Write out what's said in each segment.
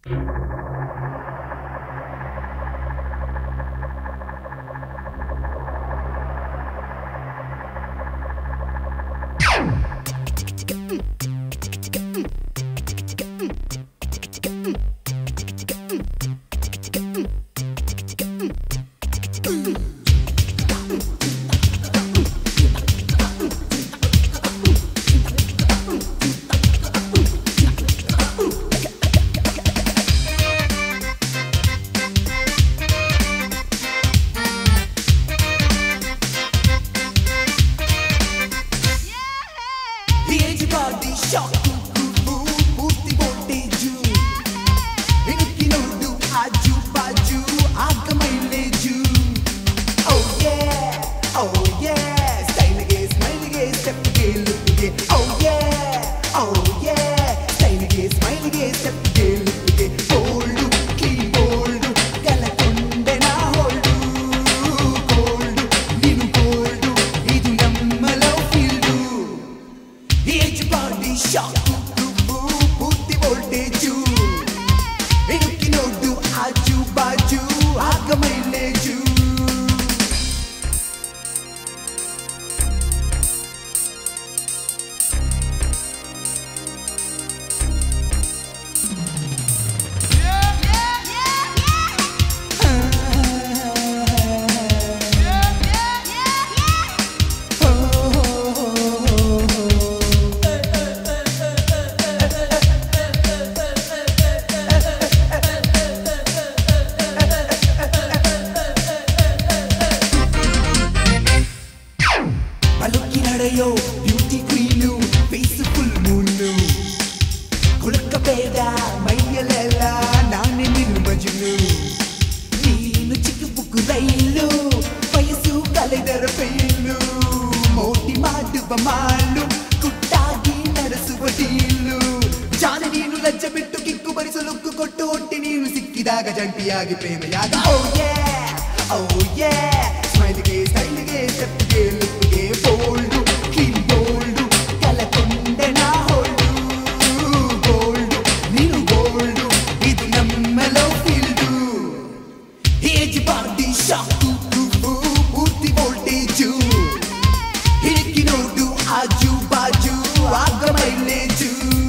Age body shock పూర్తి voltage వెనక్కి నోడు ఆజు బాజు ఆగ mileage oh yeah oh yeah style గే స్మైల్ గే స్టెప్ గే లుక్ గే oh yeah oh yeah style గే స్మైల్ గే స్టెప్ గే లుక్ గే బోల్డ్ క్లీన్ బోల్డ్ కలకొంಡೆ ನಾ ಹೋಲ್ಡು ಗೋಲ್ಡ್ ನೀನು ಗೋಲ್ಡ್ ಇದು ನಮ್ಮಲ ಫೀಲ್ಡು ಏಜ್ ಬಾಡಿ ಶಾಕ್ ಪೂರ್ತಿ ವೋಲ್ಟೇಜು ಬೆಳಕಿ ನೋಡು ಆಜು ಬಾಜು ಆಗ ಮೈಲೇಜು ಬಲುಕಿ ನಡೆಯೋ ಬ್ಯೂಟಿ ಕ್ವೀನು ಫೇಸ್ಫುಲ್ ಮೂನು ಕುಳಕಬೇಡ ಮೈಯಲ್ಲೆಲ್ಲ ನಾನೇ ನಿನ್ನ ಮಜನು ನೀನು ಚಿಕ್ಕ ಪುಕ್ಕು ರೈಲು ವಯಸ್ಸು ಕಲೆದರ ಪೈಲು ಮೋಟಿ ಮಾಡುವ ಮಾಲು ಕುಟ್ಟಾಗಿ ನಡೆಸುವ ಡೀಲು ಜಾನ ನೀನು ಲಜ್ಜೆ ಬಿಟ್ಟು ಕಿಕ್ಕು ಬರಿಸಲು ಲುಕ್ಕು ಕೊಟ್ಟು ಒಟ್ಟಿ ನೀನು ಸಿಕ್ಕಿದಾಗ ಜಂಟಿಯಾಗಿ ಪ್ರೇಮೆಯಾಗ ಓ ಯೇ ಓ ಯೇ ಸ್ಮೈಲ್ಗೆ ಸ್ಟೈಲ್ಗೆ ಸ್ಟೆಪ್ಗೆ ಲುಕ್ಗೆ ಬೋಲ್ಡು ಕ್ಲೀನ್ ಬೋಲ್ಡು ಕಲಕೊಂಡೆ ನಾ ಹೋಲ್ಡು ಗೋಲ್ಡು ನೀನು ಗೋಲ್ಡು ಇದು ನಮ್ಮ love field age body shock ಪೂರ್ತಿ ವೋಲ್ಟೇಜು ಹಿಡಿಕಿ ನೋಡು ಆಜು ಬಾಜು ಆಗ mileage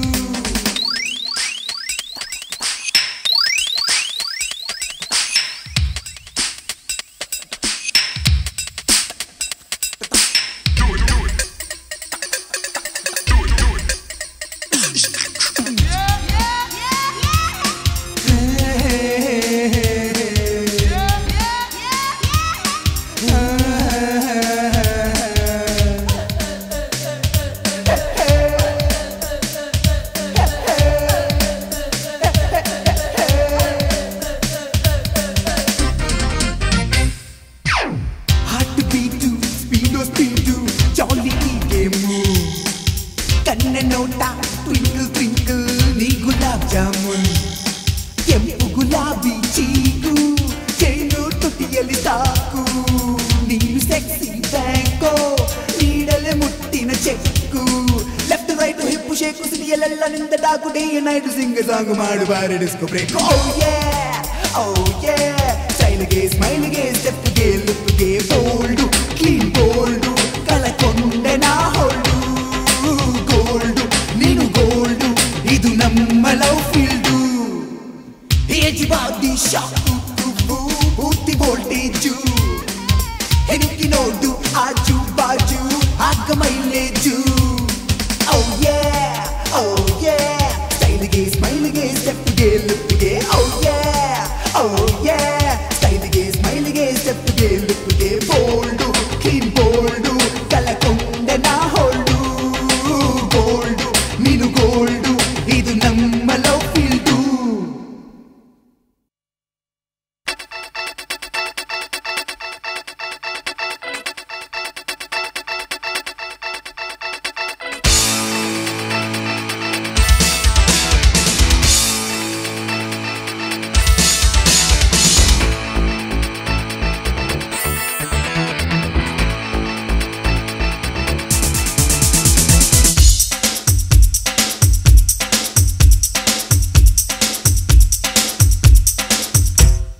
heart beat speed speed jolly ಈ ಗೇಮು ಕಣ್ಣ ನೋಟ ಟ್ವಿಂಕಲ್ ಟ್ವಿಂಕಲ್ ನೀ ಗುಲಾಬ್ ಜಾಮೂನ್ ಕೆಂಪು ಗುಲಾಬಿ ಚೀಕು ಚೈನು ತುಟಿಯಲ್ಲಿ ಸಾಕು ನೀನು ಸೆಕ್ಸಿ ಬ್ಯಾಂಕೋ ನೀಡಲೆ ಮುಟ್ಟಿನ check left right hip shake ಸಿಡಿಯಲೆಲ್ಲ ನಿಂದ ಡಾಕು ಡೇ ನೈಟ್ ಸಿಂಗ್ ಸಾಂಗ್ ಮಾಡು ಬಾರಿ ಡಿಸ್ಕೋ ಬ್ರೇಕ್ ಓ ಯೇ ಓ ಯೇ ಸ್ಟೈಲ್ಗೆ ಸ್ಮೈಲ್ಗೆ ಸ್ಟೆಪ್ಗೆ ಲುಕ್ಗೆ ಬೋಲ್ಡು ಕ್ಲೀನ್ ಬೋಲ್ಡು ಕಳಕೊಂಡೆ ನಾ ಹೋಲ್ಡು ಗೋಲ್ಡು ನೀನು ಗೋಲ್ಡು ಇದು ನಮ್ಮ love field age body shock ಪೂರ್ತಿ ವೋಲ್ಟೇಜು ಹೆಣಕಿ ನೋಡು ಆಜು ಬಾಜು ಆಗ ಮೈಲೇಜು ಓ ಯೇ ಓ ಯೇ ಸ್ಟೈಲ್ಗೆ ಸ್ಮೈಲ್ಗೆ ಸ್ಟೆಪ್ಗೆ ಲುಕ್ಗೆ ಓ ಯೇ ಓ ಯೇ ಸ್ಟೈಲ್ಗೆ ಸ್ಮೈಲ್ಗೆ ಸ್ಟೆಪ್ಗೆ ಲುಕ್ಗೆ ಬೋಲ್ಡು ಕ್ಲೀನ್ ಬೋಲ್ಡು ಕಲಕೊಂಡೆ ನಾ ಹೋಲ್ಡು ಗೋಲ್ಡು ನೀನು ಗೋಲ್ಡು ಇದು ನಮ್ಮ ಲವ್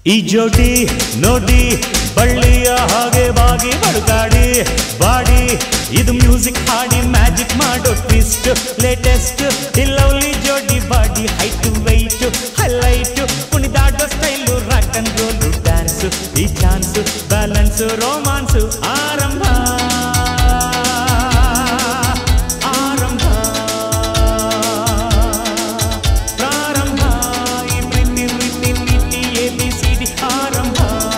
ಈ ಜೋಡಿ ನೋಡಿ ಬಳ್ಳಿಯ ಹಾಗೆ ಬಾಗಿ ಬಡುಗಾಡಿ ಬಾಡಿ ಇದು ಮ್ಯೂಸಿಕ್ ಹಾಡಿ ಮ್ಯಾಜಿಕ್ ಮಾಡೋ ಟ್ವಿಸ್ಟ್ ಲೇಟೆಸ್ಟ್ ಇಲ್ಲವ್ಲಿ ಜೋಡಿ ಬಾಡಿ ಹೈಟ್ ವೈಟ್ ಹೈಲೈಟ್ ಕುಣಿದಾಡೋ style rock and roll dance ಈ ಚಾನ್ಸ್ ಬ್ಯಾಲೆನ್ಸ್ ರೋಮಾನ್ಸ್ ಆರಂಭ ಆರಂಭ ಪ್ರಾರಂಭ ಈ ಪ್ರೀತಿ ಪ್ರೀತಿ ಪ್ರೀತಿ ಎ ಬಿ ಸಿ ಡಿ ಆರಂಭ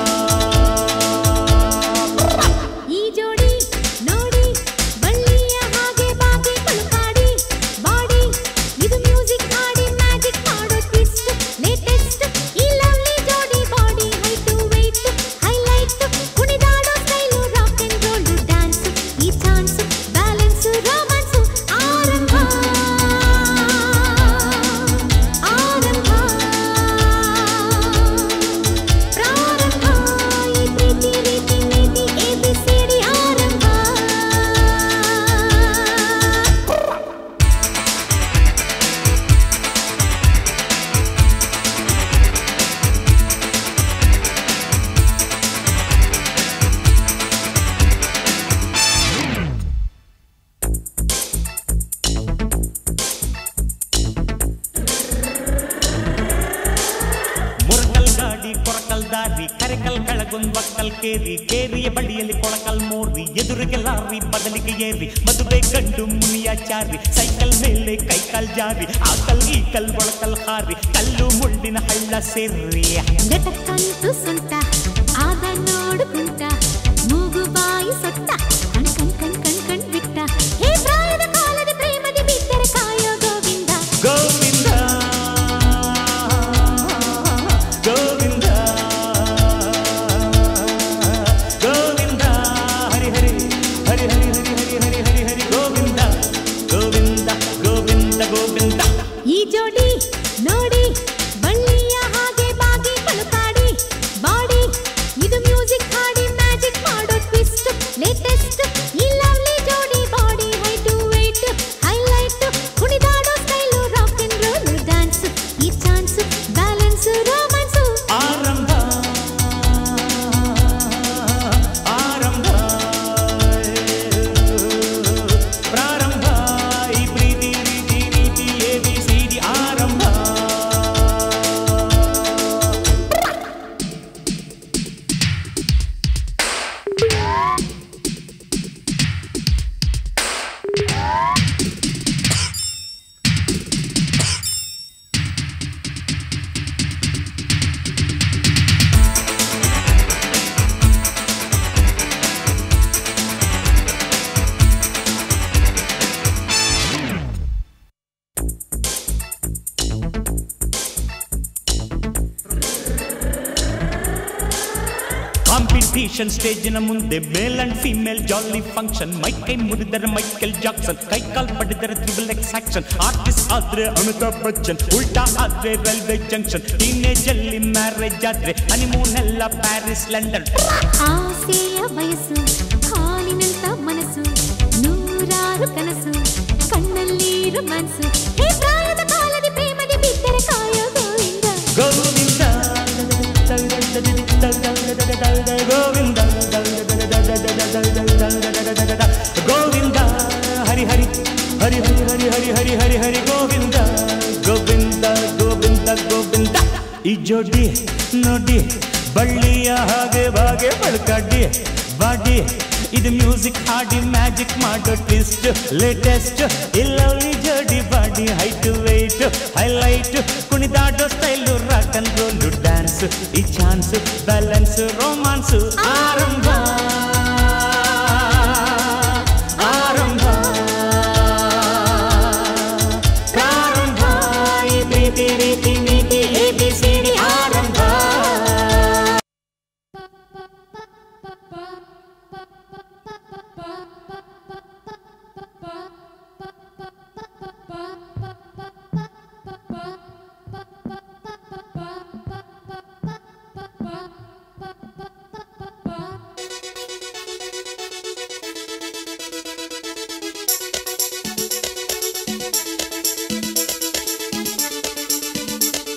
ಈ ಜೋಡಿ ನೋಡಿ ಬಳ್ಳಿಯ ಹಾಗೆ ಬಾಗಿ ಬಳುಕಾಡಿ ಬಾಡಿ ಇದು ಮ್ಯೂಸಿಕ್ ಹಾಡಿ ಮ್ಯಾಜಿಕ್ ಮಾಡೋ ಟ್ವಿಸ್ಟ್ ಲೇಟೆಸ್ಟ್ ಈ ಲವ್ಲಿ ಜೋಡಿ ಬಾಡಿ ಹೈಟ್ ವೈಟ್ ಹೈಲೈಟ್ ಕುಣಿದಾಡೋ style rock and roll dance ಈ ಚಾನ್ಸ್ ಬ್ಯಾಲೆನ್ಸ್ ರೋಮಾನ್ಸ್ ಆರಂಭ ಆರಂಭ ಪ್ರಾರಂಭ ಈ ಪ್ರೀತಿ ರೀತಿ ನೀತಿ ಎ ಬಿ ಸಿ ಡಿ ಆರಂಭ ಮುರಕಲ್ ಗಾಡಿ ಕೊರಕಲ್ ದಾರಿ ಕರೆಕಲ್ ಕೆಳಗೊಂದ್ ಒಕ್ಕಲ್ ಕೇರಿ ಕೇರಿಯ ಬಳಿಯಲ್ಲಿ ಕೊಳಕಲ್ ಮೋರಿ ಎದುರಿಗೆ ಲಾರಿ ಬದಲಿಗೆ ಏರಿ ಮದುವೆ ಗಂಡು ಮುನಿಯಾಚಾರಿ ಸೈಕಲ್ ಮೇಲೆ ಕೈಕಾಲ್ ಜಾರಿ ಆಕಲ್ ಈ ಕಲ್ ಒಳಕಲ್ ಹಾರಿ ಕಲ್ಲು ಮುಳ್ಳಿನ ಹಳ್ಳ ಸೇರಿ ಘಟಕ್ಕಂತೂ ಸೊಂಟ ಆದ ನೋಡುಕುಂಟ ಮೂಗು ಬಾಯಿ ಸೊಟ್ಟ ಕಣ್ ಕಣ್ ಕಣ್ ಕಣ್ ಕಣ್ ಬಿಟ್ಟ ಹೇ ಪ್ರಾಯದ ಕಾಲದ ಪ್ರೇಮದಿ ಬಿದ್ದರೆ ಕಾಯೋ ಗೋವಿಂದ ಗೋವಿಂದ ಗೋವಿಂದ ಗೋವಿಂದ ಹರಿ ಹರಿ ಹರಿ ಹರಿ ಹರಿ ಹರಿ ಹರಿ ಹರಿ ಹರಿ ಗೋವಿಂದ ಗೋವಿಂದ ಗೋವಿಂದ ಗೋವಿಂದ ಈ ಜೋಡಿ ನೋಡಿ ಬಳ್ಳಿಯ ಹಾಗೆ ಬಾಗಿ ಬಳುಕಾಡಿ ಬಾಡಿ ಇದು ಮ್ಯೂಸಿಕ್ ಹಾಡಿ ಮ್ಯಾಜಿಕ್ ಮಾಡೋ ಟ್ವಿಸ್ಟ್ ಲೇಟೆಸ್ಟ್ ಈ ಲವ್ಲಿ ಜೋಡಿ ಬಾಡಿ ಹೈಟ್ ವೈಟ್ ಹೈಲೈಟ್ ಕುಣಿದಾಡೋ style rock and roll dance ಈ ಚಾನ್ಸ್ ಬ್ಯಾಲೆನ್ಸ್ ರೋಮಾನ್ಸ್ ಆರಂಭ ಆರಂಭ ಪ್ರಾರಂಭ ಈ ಪ್ರೀತಿ ರೀತಿ ನೀತಿ ಎ ಬಿ ಸಿ ಡಿ ಆರಂಭ ಕಾಂಪಿಟೇಷನ್ ಸ್ಟೇಜಿನ ಮುಂದೆ male and female jolly function ಮೈ ಕೈ ಮುರಿದರೆ ಮೈಕೆಲ್ ಜಾಕ್ಸನ್ ಕೈ ಕಾಲ್ ಪಡೆದರೆ ತ್ರಿಬಲ್ ಎಕ್ಸ್ ಆಕ್ಷನ್ ಆರ್ಟಿಸ್ಟ್ ಆದ್ರೆ ಅಮಿತಾಬ್ ಬಚ್ಚನ್ ಉಲ್ಟಾ ಆದ್ರೆ ರೈಲ್ವೆ ಜಂಕ್ಷನ್ ಟೀನೇಜ್ ಅಲ್ಲಿ ಮ್ಯಾರೇಜ್ ಆದ್ರೆ ಹನಿಮೂನ್ ಎಲ್ಲ ಪ್ಯಾರಿಸ್ ಲಂಡನ್ ಆಸೆಯ ವಯಸ್ಸು ಹಾಲಿನಂತ ಮನಸ್ಸು ನೂರಾರು ಕನಸು ಕಣ್ಣಲ್ಲೀರು ಮನಸ್ಸು ಹೇ ಪ್ರಾಯದ ಕಾಲದಿ ಪ್ರೇಮದಿ ಬಿದ್ದರೆ ಕಾಯೋ ಗೋವಿಂದ ಗೋವಿಂದ ಗೋವಿಂದ ಗೋವಿಂದ ಹರಿ ಹರಿ ಹರಿ ಹರಿ ಹರಿ ಹರಿ ಹರಿ ಹರಿ ಹರಿ ಗೋವಿಂದ ಗೋವಿಂದ ಗೋವಿಂದ ಗೋವಿಂದ ಈ ಜೋಡಿ ನೋಡಿ ಬಳ್ಳಿಯ ಹಾಗೆ ಬಾಗೆ ಬಳ್ಕಡ್ಡಿ ಬಾಡಿ ಇದು ಮ್ಯೂಸಿಕ್ ಹಾಡಿ ಮ್ಯಾಜಿಕ್ ಮಾಡೋ ಟ್ವಿಸ್ಟ್ ಲೇಟೆಸ್ಟ್ ಇಲ್ಲವ್ಲಿ ಜೋಡಿ ಬಾಡಿ ಹೈಟ್ ವೈಟ್ ಹೈಲೈಟ್ ಕುಣಿದಾಡೋ style rock and roll dance ಈ ಚಾನ್ಸ್ ಬ್ಯಾಲೆನ್ಸ್ ರೋಮಾನ್ಸ್ ಆರಂಭ ಆರಂಭ ಪ್ರಾರಂಭ ಈ ಪ್ರೀತಿ ರೀತಿ ನೀತಿ ಎ ಬಿ ಸಿ ಡಿ ಆರಂಭ Thank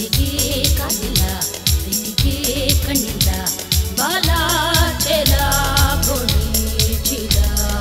ದೋಸೆಗೆ ಕಾಲಿಲ್ಲ ಪ್ರೀತಿಗೆ ಕಣ್ಣಿಲ್ಲ ಬಾಲ ಚೆಲ ಗೋಣಿ ಚೀಲ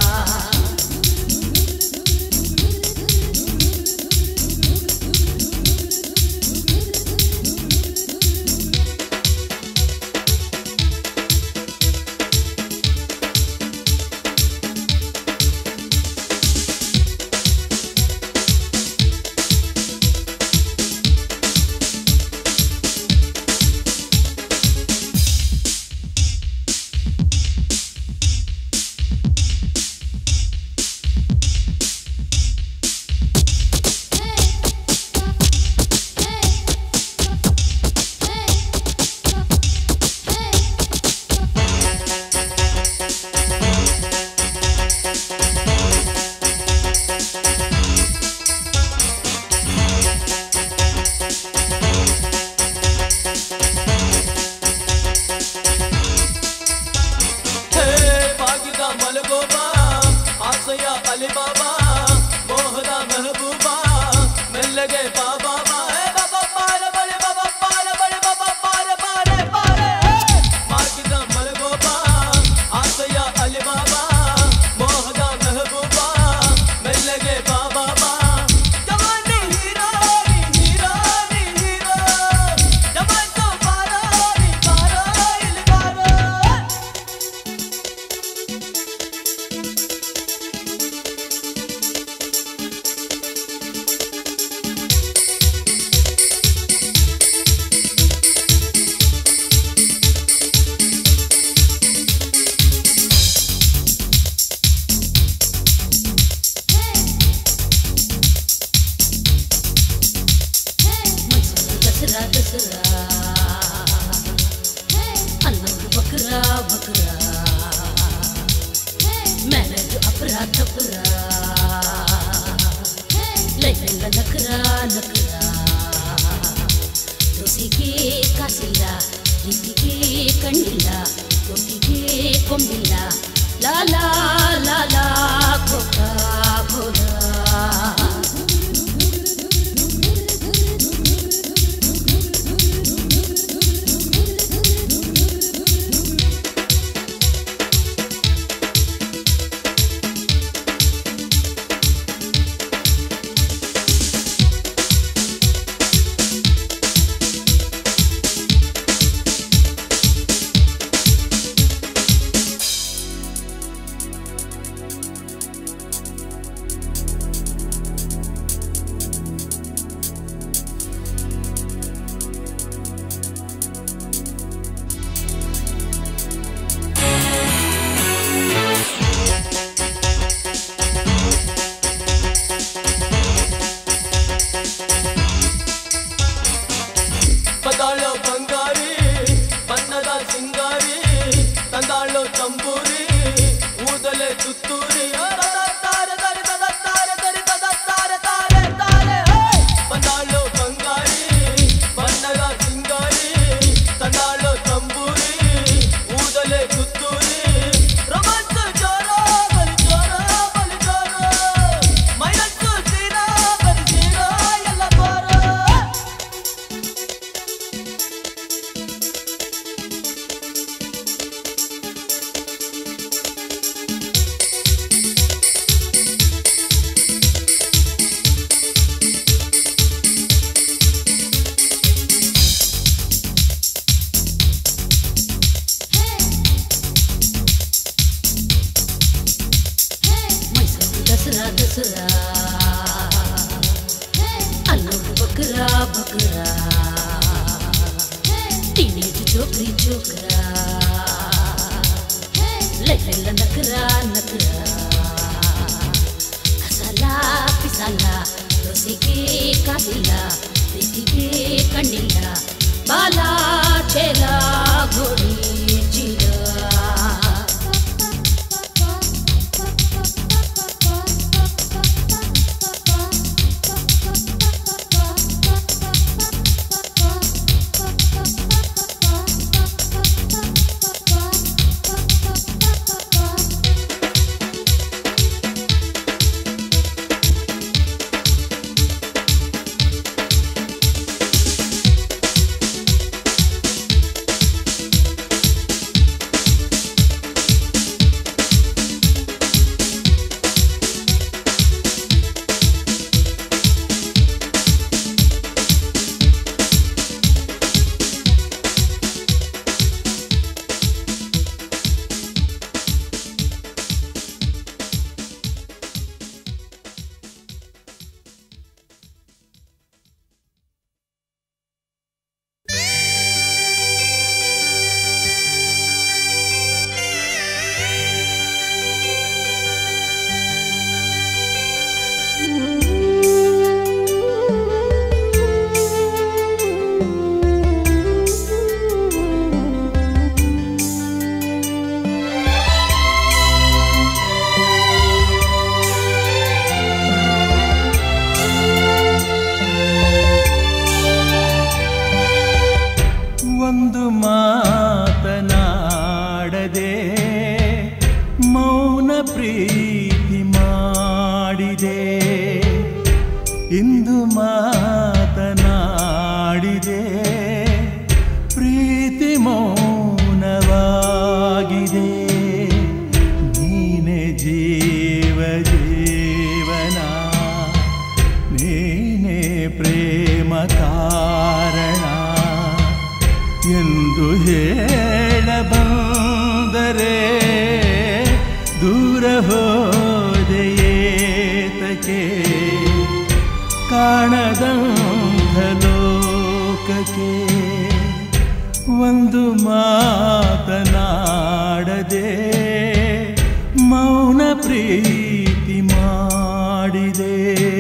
ಹೇ ಬಾಗಿದ ಮಲಗೋಬಾ ಆಸೆಯ ಅಲಿಬಾಬಾ ಮೋಹದ ಮೆಹಬೂಬಾ ಮೆಲ್ಲಗೆ ಬಾಬಾ ಹೇ ಬಾಬಾ ಪಾರ ಬಳೆ ಬಾಬಾ ಪಾರ ಬಳೆ ಬಾಬಾ ಪಾರ ಪಾರೆ ಪಾರೆ ಬಾಗಿದ ಮಲಗೋಬಾ ಆಸೆಯ ಅಲಿಬಾಬಾ ಮೋಹದ ಮೆಹಬೂಬಾ ಮೆಲ್ಲಗೆ ಬಾಬಾ ಜವಾನಿ ಹೀರೋ ನೀ ಹೀರೋ ನೀ ಹೀರೋ ಜವಾನ್ ಬಾರೋ ನೀ ಬಾರೋ ಇಲ್ಲಿ ಬಾರೋ ಮೈಸೂರು ದಸರಾ ದಸರಾ ಅನ್ನೋದು ಬಕರ ಬಕರ ಮ್ಯಾರೇಜ್ ಅಪರಾಧ ಪುರ ಲೈಲೆಲ್ಲ ನಕರ ನಕರ ದೋಸೆಗೆ ಕಾಸಿಲ್ಲ ಪ್ರೀತಿಗೆ ಕಣ್ಣಿಲ್ಲ ಕೊಟ್ಟಿಗೆ ಕೊಂಬಿಲ್ಲ ಲಾಲಾ ಲಾಲಾ ಕೋಕಾ ಕೋಲಾ ಬದಾಳೋ ಬಂಗಾರಿ ಬಣ್ಣದ ಸಿಂಗಾರಿ ತಂದಾಳೋ ತಂಬೂರಿ ಊದಲೆ ತುತ್ತೂರಿ ತಾರೆ ತಾರೆ ತದ ತಾರೆ ತಾರೆ ತದ ತಾರೆ ತಾರೆ ತಾರೆ ಬಂದಾಳೋ ಬಂಗಾರಿ ಬಣ್ಣದ ಸಿಂಗಾರಿ ತಂದಾಳೋ ತಂಬೂರಿ ಊದಲೆ ತುತ್ತೂರಿ ರೊಮಾನ್ಸ್ ಜೋರ ಬಲಿ ಜೋರ ಬಲಿ ಜೋರ ಮೈನಸ್ಸು ಸೀರಾ ಬಲಿ ಸೀರಾ ಎಲ್ಲ ಬಾರ ಮೈಸೂರು ದಸರಾ ದಸರಾ ಅನ್ನೋದು ಬಕರ ಬಕರ ಟೀನೇಜ್ ಚೋಕ್ರಿ ಚೋಕ್ರ ಲೈಲೆಲ್ಲ ನಕರ ನಕರ ಕಸಾಲ ಪಿಸಾಲ ದೋಸೆಗೆ ಕಾಲಿಲ್ಲ ಪ್ರೀತಿಗೆ ಕಣ್ಣಿಲ್ಲ ಬಾಲ ಚೆಲ ಗೋಡಿ ಚೀಲ ಪ್ರೀತಿ ಮಾಡಿದೆ ಇಂದು ಮಾತನಾಡಿದೆ ಪ್ರೀತಿ ಮೌನವಾಗಿದೆ ನೀನೆ ಜೀವ ಜೀವನ ನೀನೆ ಪ್ರೇಮ ಕಾರಣ ಎಂದು ಹೇಳಬಂದರೆ ದೂರ ಹೋದೆಯೇತಕ್ಕೆ ಕಾಣದಂಥ ಲೋಕಕ್ಕೆ ಒಂದು ಮಾತನಾಡದೆ ಮೌನ ಪ್ರೀತಿ ಮಾಡಿದೆ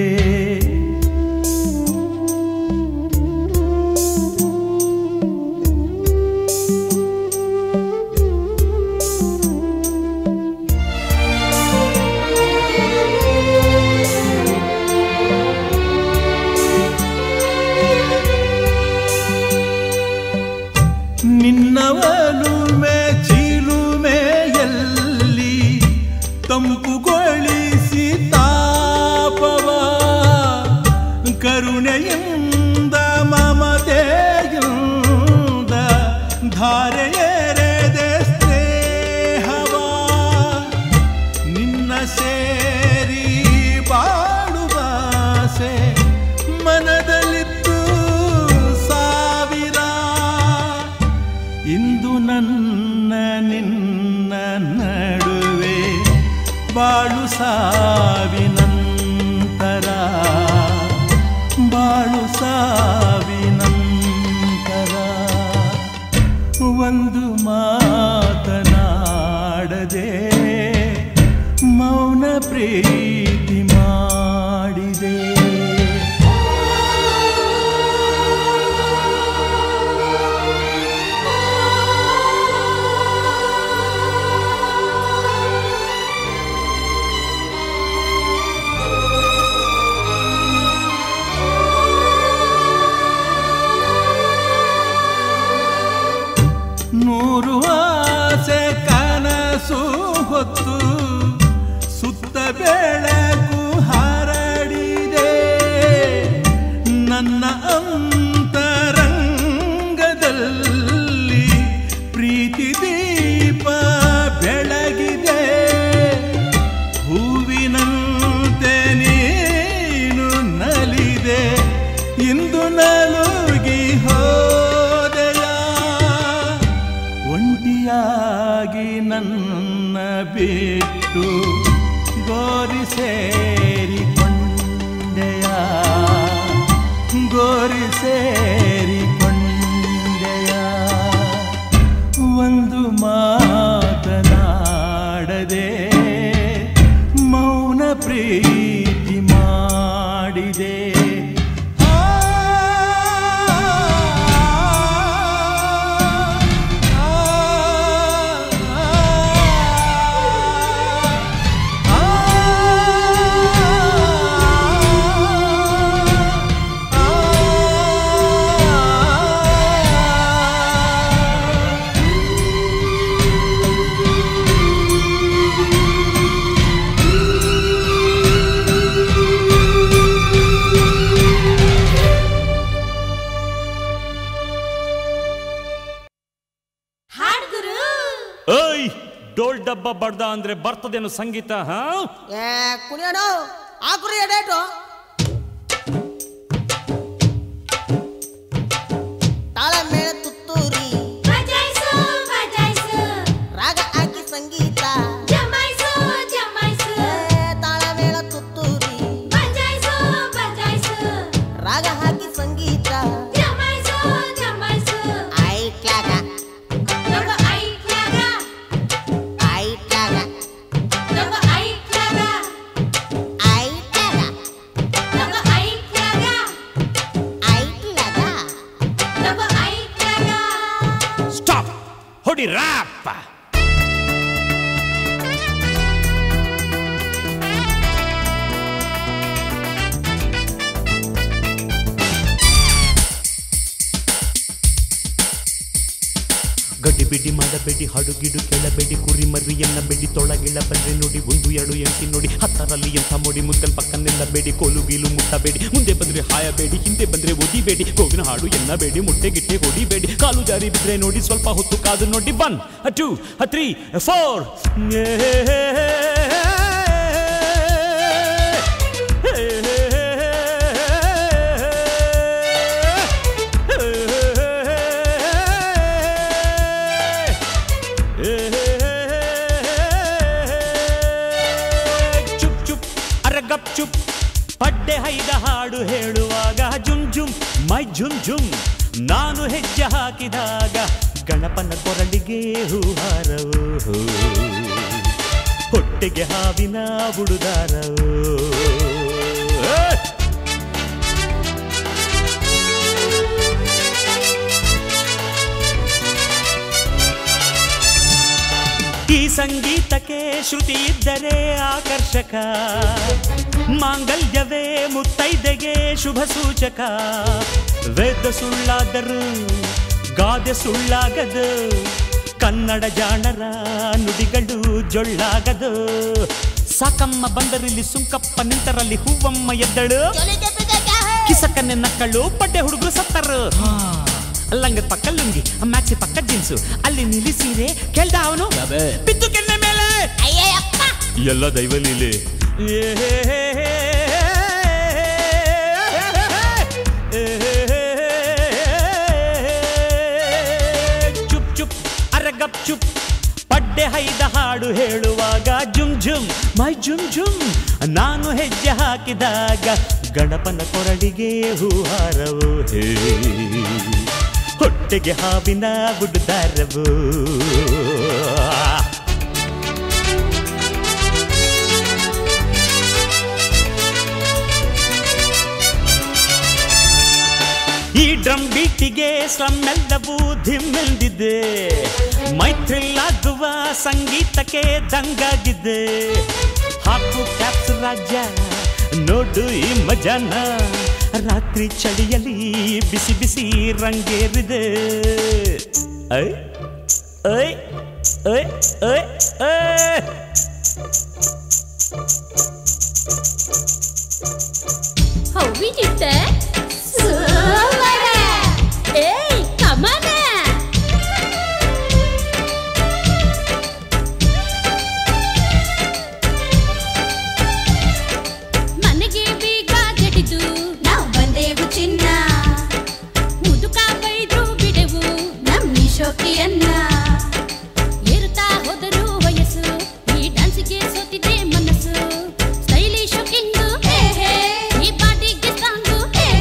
ನಿನ್ನ ಒಲುಮೆ ಚಿಲುಮೆಯಲ್ಲಿ ತಂಪುಗೊಳಿಸಿ ತಾಪವ ಕರುಣೆಯಿಂದ ಮಮತೆಯಿಂದ ಧಾರೆಯೆರೆದೆ ಸ್ನೇಹವ ನಿನ್ನ ಸೇರಿ ಬಾಳುವಾಸೆ ಮನದಲ್ಲಿತ್ತು ಸಾವಿರ ಇಂದು ನನ್ನ ನಿನ್ನ ನಡುವೆ ಬಾಳು ಸಾವಿನಂತರ ಬಾಳು ಸಾವಿನಂತರ ಒಂದು ಮಾತನಾಡದೆ ಮೌನ ಪ್ರೀತಿ ಮಾಡಿದೆ ನೂರು ಆಸೆ ಕನಸು ಹೊತ್ತು ಸುತ್ತ ಬೆಳಕು ಹರಡಿದೆ ನನ್ನ ಅಂತರಂಗದಲ್ಲಿ ಪ್ರೀತಿ ದೀಪ ಬೆಳಗಿದೆ ಹೂವಿನಂತೆ ನೀನು ನಲಿದೆ ಇಂದು ನಲುಗಿ ಹೋದೆಯ ಒಂಟಿಯಾಗಿ ನನ್ನ ಬಿಟ್ಟು ಗೋರಿ ಸೇರಿಕೊಂಡೆಯ ಗೋರಿ ಸೇರಿಕೊಂಡೆಯ ಒಂದು ಮಾತನಾಡದೆ ಮೌನ ಪ್ರೀತಿ ಮಾಡಿದೆ ಆ, ಆ, ಆ, ಆ, ಹಾಡ್ಗುರು ಏಯ್ ಡೋಲ್ ಡಬ್ಬ ಬಡ್ದ ಅಂದ್ರೆ ಬರ್ತದೇನು ಸಂಗೀತ ಹಾ ಏ ಕುಣಿಯೋಣ ಹಾಕ್ರಿ ಡೇಟು ತಾಳ ಮೇಳ ತುತ್ತೂರಿ ಬಜಾಯ್ಸು ಬಜಾಯ್ಸು ರಾಗ ಹಾಕಿ ಸಂಗೀತ ಜಮಾಯ್ಸು ಜಮಾಯ್ಸು ಏ, ತಾಳ ಮೇಳ ತುತ್ತೂರಿ ಬಜಾಯ್ಸು ಬಜಾಯ್ಸು ರಾಗ ಹಾಕಿ ಸಂಗೀತ ಜಮಾಯ್ಸು ಜಮಾಯ್ಸು ಐಟ್ಲಾಗ ನಮ್ಮ ಐಕ್ಲಾಗ ಐಟ್ಲಾಗ ನಮ್ಮ ಐಕ್ಲಾಗ ಐಟ್ಲಾಗ ನಮ್ಮ ಐಕ್ಲಾಗ ಐಟ್ಲಾಗ ನಮ್ಮ ಐಕ್ಲಾಗ ಸ್ಟಾಪ್ ಹೊಡಿ ರ್ಯಾಪ್ ಗಡ್ಡಿ ಗಡಿಬಿಡಿ ಮಾಡಬೇಡಿ ಹಡುಗಿಡು ಕೆಳಬೇಡಿ ಕುರಿ ಮರಿಯನ್ನ ಬೇಡಿ ತೊಳಗಿಳ ಬಂದ್ರೆ ನೋಡಿ ಒಂದು ಎರಡು ಎಂಟಿ ನೋಡಿ ಹತ್ತರಲ್ಲಿ ಎಂಥ ಮೋಡಿ ಮುದ್ದಲ್ ಪಕ್ಕ ನಿಲ್ಲಬೇಡಿ ಕೋಲು ಗೀಲು ಮುಟ್ಟಬೇಡಿ ಮುಂದೆ ಬಂದ್ರೆ ಹಾಯಬೇಡಿ ಹಿಂದೆ ಬಂದ್ರೆ ಒದಿಬೇಡಿ ಗೋವಿನ ಹಾಡು ಎನ್ನಬೇಡಿ ಮುಟ್ಟೆ ಗಿಟ್ಟೆ ಹೊಡಿಬೇಡಿ ಕಾಲು ಜಾರಿ ಬಿದ್ರೆ ನೋಡಿ ಸ್ವಲ್ಪ ಹೊತ್ತು ಕಾದು ನೋಡಿ ಒನ್ ಟೂ ತ್ರೀ ಫೋರ್ ಚುಪ್ ಚುಪ್ ಅರಗಪ್ ಚುಪ್ ಪಡ್ಡೆ ಹೈದ ಹಾಡು ಹೇಳುವಾಗ ಜುಮ್ ಜುಮ್ ಮೈ ಜುಮ್ ಜುಮ್ ನಾನು ಹೆಜ್ಜೆ ಹಾಕಿದಾಗ ಗಣಪನ ಕೊರಳಿಗೆ ಹೂಹಾರವು ಹೊಟ್ಟೆಗೆ ಹಾವಿನ ಬುಡುದಾರವು ಏ! ಈ ಸಂಗೀತಕ್ಕೆ ಶ್ರುತಿ ಇದ್ದರೆ ಆಕರ್ಷಕ ಮಾಂಗಲ್ಯವೇ ಮುತ್ತೈದೆಗೆ ಶುಭ ಸೂಚಕ ವೇದ ಸುಳ್ಳಾದರೂ ಗಾದೆ ಸುಳ್ಳಾಗದು ಕನ್ನಡ ಜಾಣರ ನುಡಿಗಳು ಜೊಳ್ಳಾಗದು ಸಾಕಮ್ಮ ಬಂದರಿಲ್ಲಿ ಸುಂಕಪ್ಪ ನಿಂತರಲ್ಲಿ ಹೂವಮ್ಮ ಎದ್ದಳು ಕಿಸಕನ್ನೆ ನಕ್ಕಳು ಪಡ್ಡೆ ಹುಡುಗರು ಸತ್ತರು ಲಂಗದ ಪಕ್ಕ ಲುಂಗಿ ಮ್ಯಾಕ್ಸಿ ಪಕ್ಕ ಜೀನ್ಸು ಅಲ್ಲಿ ನಿಲ್ಲಿ ಸೀರೆ ಕೇಳ್ದ ಅವನು ಬಿದ್ದು ಕೆನ್ನೆ ಮೇಲೆ ಎಲ್ಲ ದೈವಲೀಲೆ ಚುಪ್ ಚುಪ್ ಅರಗಪ್ ಚುಪ್ ಪಡ್ಡೆ ಹೈದ ಹಾಡು ಹೇಳುವಾಗ ಜುಮ್ ಜುಮ್ ಮೈ ಜುಮ್ ಜುಮ್ ನಾನು ಹೆಜ್ಜೆ ಹಾಕಿದಾಗ ಗಣಪನ ಕೊರಳಿಗೆ ಹೂಹಾರವು ಹೇ ಹೊಟ್ಟೆಗೆ ಹಾವಿನ ಗುಡ್ದಾರವು ಈ ಡ್ರಮ್ ಬೀಟಿಗೆ ಸ್ಲಮ್ ಎಲ್ಲವೂ ಧಿಮ್ಮೆಲ್ದಿದೆ ಮೈತ್ರಿಲ್ಲಾಗುವ ಸಂಗೀತಕ್ಕೆ ದಂಗಾಗಿದೆ ಹಾಕು ಕ್ಯಾಪ್ಸ್ ರಾಜ ನೋಡು ಈ ಮಜಾನ ರಾತ್ರಿ ಚಳಿಯಲ್ಲಿ ಬಿಸಿ ಬಿಸಿ ರಂಗೇರಿದೆ ಐ ಐ ಐ ಐ ಐ How we did that? Super! Hey, come on! ಮನೆಗೆ ಬೀಗ ಜಡಿದು ನಾವು ಬಂದೆವು ಚಿನ್ನ ಮುದುಕ ಬೈದ್ರು ಬಿಡೆವು ನಮ್ಮ ಶೋಕಿಯನ್ನ ಏರುತ್ತಾ ಹೋದರು ವಯಸ್ಸು ಈ ಡ್ಯಾನ್ಸಿಗೆ ಸೋತಿದೆ ಮನಸ್ಸು ಸ್ಟೈಲಿಶ್ ಕಿಂಗು ಈ ಬಾಡಿಗೆ ಸಾಂಗು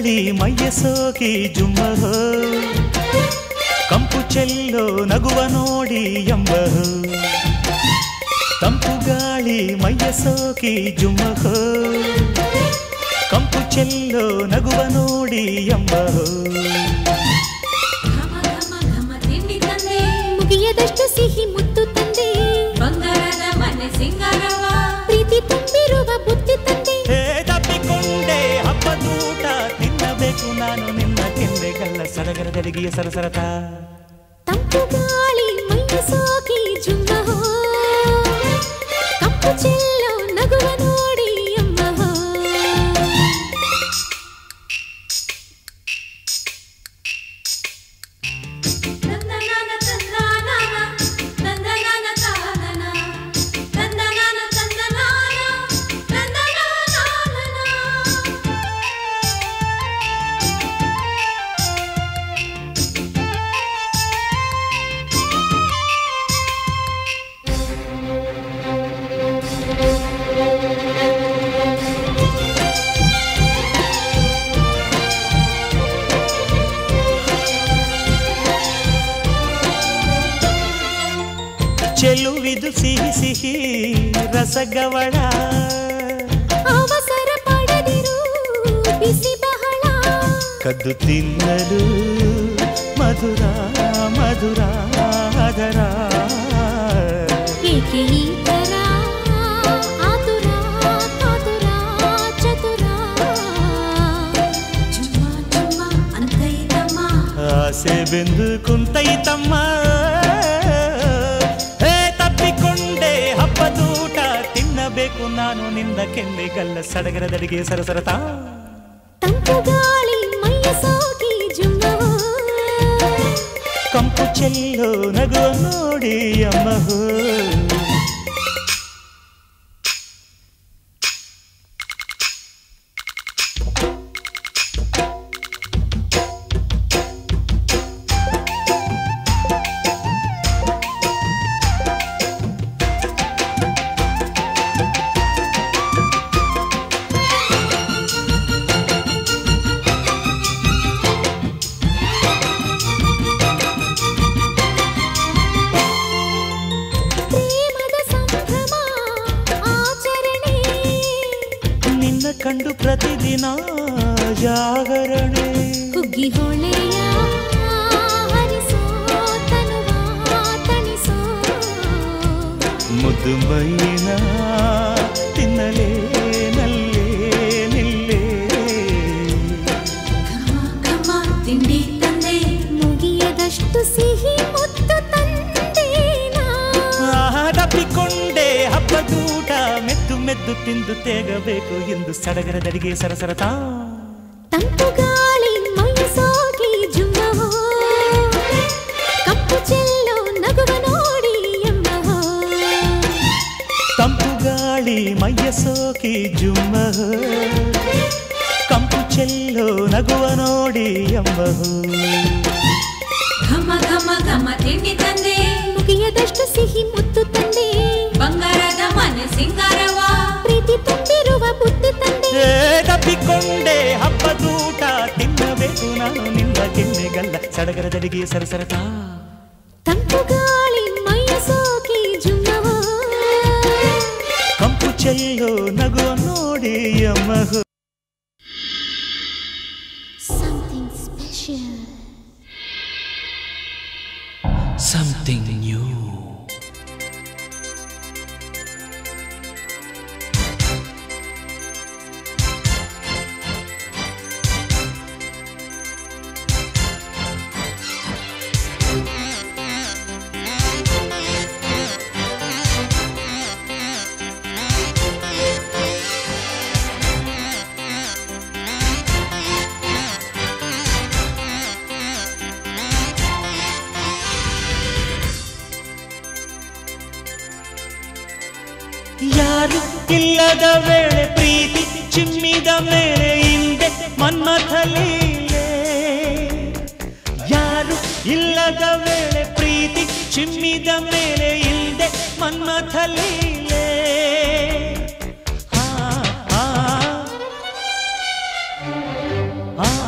ಗಾಳಿ ಮೈಯ ಸೋಕಿ ಜುಮ್ಮಹೋ ಕಂಪು ಚೆಲ್ಲೋ ನಗುವ ನೋಡಿ ಎಂಬಹೋ ತಂಪು ಗಾಳಿ ಮೈಯ ಸೋಕಿ ಜುಮ್ಮಹೋ ಕಂಪು ಚೆಲ್ಲೋ ನಗುವ ನೋಡಿ ಎಂಬಹೋ ಘಮ ಘಮ ಘಮ ತಿಂಡಿ ತಂದೆ ಮುಗಿಯದಷ್ಟು ಸಿಹಿ ಮುತ್ತು ತಂದೆ ಬಂಗಾರದ ಮನೆ ಸಿಂಗಾರವ ಪ್ರೀತಿ ತುಂಬಿರುವ ಬುದ್ಧಿ ತಂದೆ ಹೇ ತಪ್ಪಿಕೊಂಡೆ ಹಬ್ಬದೂಟ ತಿನ್ನಬೇಕು ನಾನು ನಿನ್ನ ಕೆಂದೆಗಲ್ಲ ಸಡಗರದಡಿಗೆಯ ಸರಸರತ ತಂಪು ಗಾಳಿ ಮೈಯ ಸೋಕಿ ಜುಮ್ಮಹೋ ಕಪ್ಪು ಚೆಲ್ಲೋ ನಗುವ ನೋಡಿ ಅಮ್ಮಹೋ ತಂದನಾನ ತಂದನಾನ ತಂದನಾನ ತಾನನ ತಂದನಾನ ತಂದನಾನ ತಂದನಾನ ಚೆಲುವಿದು ಸಿಹಿ ಸಿಹಿ ರಸಗವಳ ಅವಸರ ಪಡದಿರು ಬಿಸಿ ಬಹಳ ಕದ್ದು ತಿನ್ನಲು ಮಧುರ ಮಧುರ ಅದರ ಏಕೆ ಈ ತರ ಆತುರ ಕಾತುರ ಚತುರ ಚುಮ್ಮ ಚುಮ್ಮ ಅಂತೈತಮ್ಮ ಆಸೆ ಬೆಂದು ಕುಂತೈತಮ್ಮ ಹೇ ತಪ್ಪಿಕೊಂಡೆ ಹಬ್ಬದೂಟ ತಿನ್ನಬೇಕು ನಾನು ನಿಂದ ಕೆಂದೆಗಲ್ಲ ಸಡಗರದಡಿಗೆ ಸರಸರತ ತಂಪು ಗಾಳಿ ಮೈಯ ಸೋಕಿ ಜುಮ್ಮಹೋ ಕಂಪು ಚೆಲ್ಲೋ ನಗುವ ನೋಡಿ ಅಮ್ಮಹೋ ಪ್ರೇಮದ ಸಂಭ್ರಮ ಆಚರಣೆ ನಿನ್ನ ಕಂಡು ಪ್ರತಿದಿನ ಜಾಗರಣೆ ಹುಗ್ಗಿ ಹೊಳೆಯ ಹರಿಸೋ ತನುವ ತಣಿಸೋ ಮುದ್ದು ಮೈನ ತಿನ್ನಲೇ ನಲ್ಲೇ ನಿಲ್ಲೇ ಘಮ ಘಮ ತಿಂಡಿ ತಂದೆ ಮುಗಿಯದಷ್ಟು ಸಿಹಿ ಮುತ್ತು ತಂದೇನಾ ಆಹಾ, ತಪ್ಪಿಕೊಂಡೆ ಹಬ್ಬದೂಟ ಮೆದ್ದು ಮೆದ್ದು ತಿಂದು ತೇಗಬೇಕು ಎಂದು ಸಡಗರದಡಿಗೆ ಸರಸರತ ತಂಪು ಗಾಳಿ ಮೈ ಸೋಕಿ ಜುಮ್ಮಹೋ ಕಪ್ಪು ಚೆಲ್ಲೋ ನಗುವ ನೋಡಿ ಎಂಬಹೋ ತಂಪು ಗಾಳಿ ಮೈಯ ಸೋಕಿ ಜುಮ್ಮ ಕಂಪು ಚೆಲ್ಲೋ ನಗುವ ನೋಡಿ ಎಂಬಹು ಘಮ ಘಮ ಘಮ ತಿಂಡಿ ತಂದೆ ಮುಗಿಯದಷ್ಟು ಸಿಹಿ ಮುತ್ತು ತಂದೆ ಬಂಗಾರದ ಮನೆ ಸಿಂಗಾರವ ಪ್ರೀತಿ ತುಂಬಿರುವ ಬುದ್ಧಿ ತಂದೆ ಏ ತಪ್ಪಿಕೊಂಡೆ ಹಬ್ಬದೂಟ ತಿನ್ನಬೇಕು ನಾನು ನಿನ್ನ ಕೆನ್ನೆಗಲ್ಲ ಸಡಗರದಡಿಗೆ ಸರಸರತ ತಂಪು ಗಾಳಿ ಮೈಯ ಸೋಕಿ ಜುಮ್ಮಹೋ ಕಂಪು ಚೆಲ್ಲೋ ನಗುವ ನೋಡಿ ಅಮ್ಮಹು Something special. Something new. ಯಾರು ಇಲ್ಲದ ವೇಳೆ ಪ್ರೀತಿ ಚಿಮ್ಮಿದ ಮೇಲೆ ಹಿಂದೆ ಮನ್ಮಥ ಲೀಲೆ ಯಾರು ಇಲ್ಲದ ವೇಳೆ ಪ್ರೀತಿ ಚಿಮ್ಮಿದ ಮೇಲೆ ಹಿಂದೆ ಮನ್ಮಥ ಲೀಲೆ ಆ, ಆ, ಆ,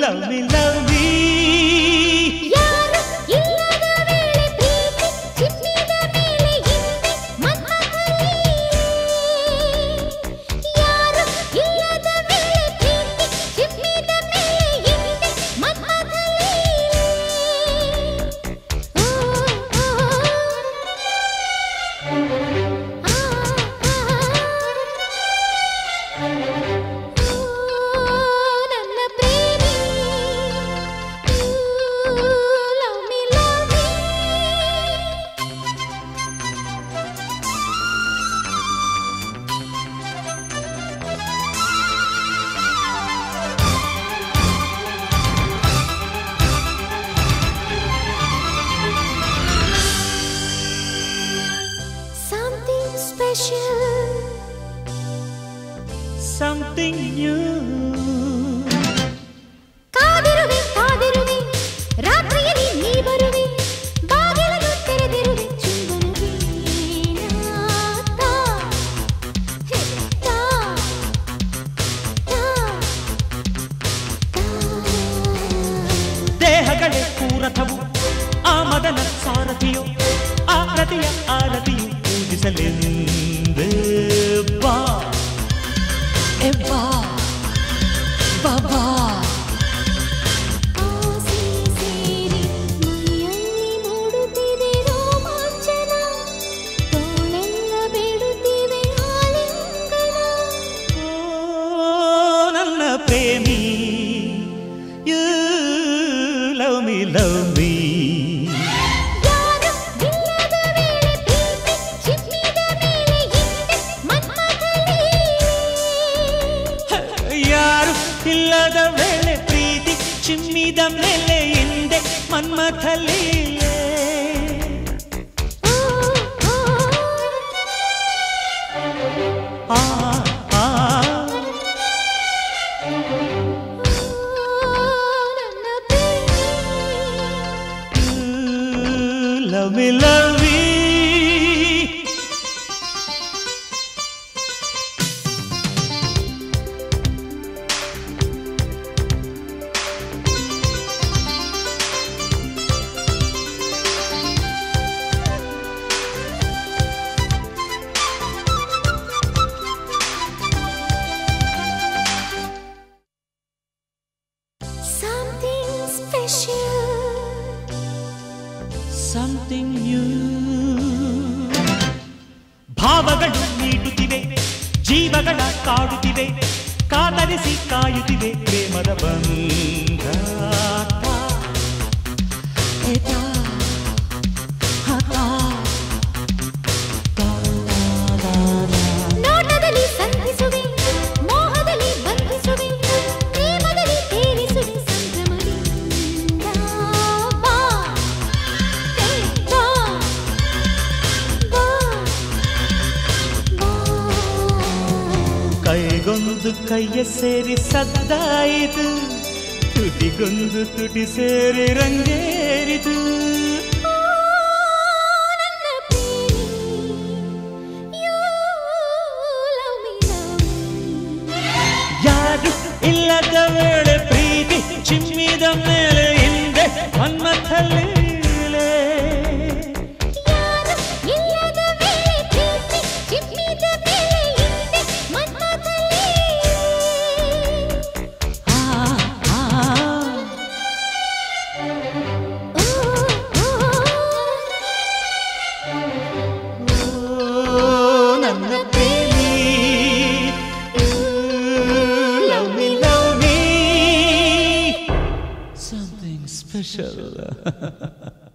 ಲವ್ ಮಿ ಲವ್ ಮೀ ಯಾರು ಇಲ್ಲದ ವೇಳೆ ಪ್ರೀತಿ ಚಿಮ್ಮಿದ ಮೇಲೆ ಹಿಂದೆ ಮನ್ಮಥಲೀಲೆ. ಯಾರು ಇಲ್ಲದ ವೇಳೆ ಪ್ರೀತಿ ಚಿಮ್ಮಿದ ಮೇಲೆ ಹಿಂದೆ ಮನ್ಮಥಲೀಲೆ. ಓ, ಓ, ಆ, ನನ್ನ ಪ್ರೇಮಿ love me love me Something special something new ಕಾದಿರುವೆ ಕಾದಿರುವೆ ರಾತ್ರಿಯಲ್ಲಿ ನೀ ಬರುವೆ ಬಾಗಿಲನ್ನು ತೆರೆದಿರುವೆ ಚುಂಬನವೇ ನಾತ ಹೆತ್ತ ತಾ ದೇಹಗಳೇ ಕೂರಥವು ಆ ಮದನ ಸಾರಥಿಯು ಆ ಪ್ರತಿಯ ಆರತಿಯು ಪೂಜಿಸಲೆಂದೇ ಬಾ ಎ ಬಾ ಬಾ ಬಾ ಆಸೆ ಸೇರಿ ಮೈಯಲ್ಲಿ ಮೂಡುತ್ತಿದೆ ರೋಮಾಂಚನ ತೋಳೆಲ್ಲ ಬೇಡುತ್ತಿವೆ ಆಲಿಂಗನ ಓ ನನ್ನ ಪ್ರೇಮಿ you love me love me ಯಾರು ಇಲ್ಲದ ವೇಳೆ ಪ್ರೀತಿ ಚಿಮ್ಮಿದ ಮೇಲೆ ಹಿಂದೆ ಮನ್ಮಥಲೀಲೆ. ಯಾರು ಇಲ್ಲದ ವೇಳೆ ಪ್ರೀತಿ ಚಿಮ್ಮಿದ ಮೇಲೆ ಹಿಂದೆ ಮನ್ಮಥಲೀಲೆ ಓ, ಓ, ಆ ಆ ನನ್ನ ಪ್ರೇಮಿ love me love me Something special something new ಭಾವಗಳು ನೀಡುತ್ತಿವೆ ಜೀವಗಳ ಕಾಡುತ್ತಿವೆ ಕಾತರಿಸಿ ಕಾಯುತ್ತಿವೆ ಪ್ರೇಮದ ಬಂಧ ಏತಾ, ಹತಾ, ತಾ, ಲಾ, ಲಾ. ನೋಟದಲ್ಲಿ ಸಂಧಿಸುವೆ ಮೋಹದಲ್ಲಿ ಬಂಧಿಸುವೆ ಪ್ರೇಮದಲ್ಲಿ ತೇಲಿಸುವೆ ಸಂಭ್ರಮದಿಂದ ಬಾ ಹೇ, ಬಾ ಬಾ ಬಾ ಕೈಗೊಂದು ಕೈಯ ಸೇರಿ ಸದ್ದಾಯಿತು ತುಟಿಗೊಂದು ತುಟಿ ಸೇರಿ ರಂಗೇರಿತು ನನ್ನ ಪ್ರೇಮಿ ಯು ಲವ್ ಮಿ ಲವ್ ಯಾರು ಇಲ್ಲದ ವೇಳೆ ಪ್ರೀತಿ ಚಿಮ್ಮಿದ ಮೇಲೆ ಹಿಂದೆ ಮನ್ಮಥಲೀಲೆ ಯಾರು ಇಲ್ಲದ ವೇಳೆ ಪ್ರೀತಿ ಚಿಮ್ಮಿದ ಮೇಲೆ ಹಿಂದೆ ಮನ್ಮಥಲೀಲೆ. ಆ, ಆ, ಓ, ಓ, ಓ, ನನ್ನ ಪ್ರೇಮಿ love me love me something special